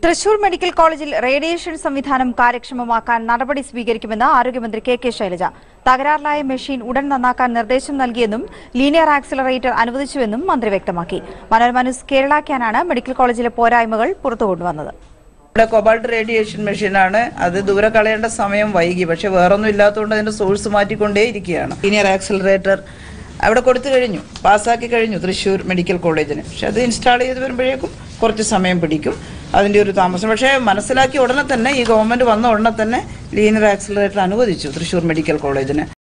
Thrissur medical കോളേജിൽ radiation സംവിധാനം കാര്യക്ഷമമാക്കാൻ നടപടി സ്വീകരിക്കുമെന്ന് ആരോഗ്യമന്ത്രി കെ കെ ശൈലജ തകരാറിലായ മെഷീൻ ഉടൻ നന്നാക്കാൻ നിർദ്ദേശം നൽകിയെന്നും ലീനിയർ ആക്സിലറേറ്റർ അനുവദിച്ചുവെന്നും മന്ത്രി വ്യക്തമാക്കി മനോരമ ന്യൂസ് കേരള ക്യാനാണ് മെഡിക്കൽ കോളേജിലെ പോരായ്മകൾ പുറത്തു കൊണ്ടുവന്നത് ഇവിടെ കൊബാൾട്ട് റേഡിയേഷൻ മെഷീനാണ് അത് ദൂരെ കളയേണ്ട സമയം വൈകി പക്ഷെ വേറൊന്നും ഇല്ലാത്തതുകൊണ്ട് അതിന്റെ സോഴ്സ് മാറ്റിക്കൊണ്ടേ ഇരിക്കുകയാണ് ലീനിയർ ആക്സിലറേറ്റർ അവിടെ കൊടുത്തു കഴിഞ്ഞു പാസ്സാക്കി കഴിഞ്ഞു തൃശ്ശൂർ മെഡിക്കൽ കോളേജിന് പക്ഷെ അത് ഇൻസ്റ്റാൾ ചെയ്ത് വരുമ്പോഴേക്കും കുറച്ച് സമയം പിടിക്കും അതിൻ്റെ ഒരു താമസം പക്ഷേ മനസ്സിലാക്കി ഉടനെ തന്നെ ഈ ഗവൺമെൻറ് വന്ന ഉടനെ തന്നെ ലീനിയർ ആക്സിലറേറ്റർ അനുവദിച്ചു തൃശ്ശൂർ മെഡിക്കൽ കോളേജിന്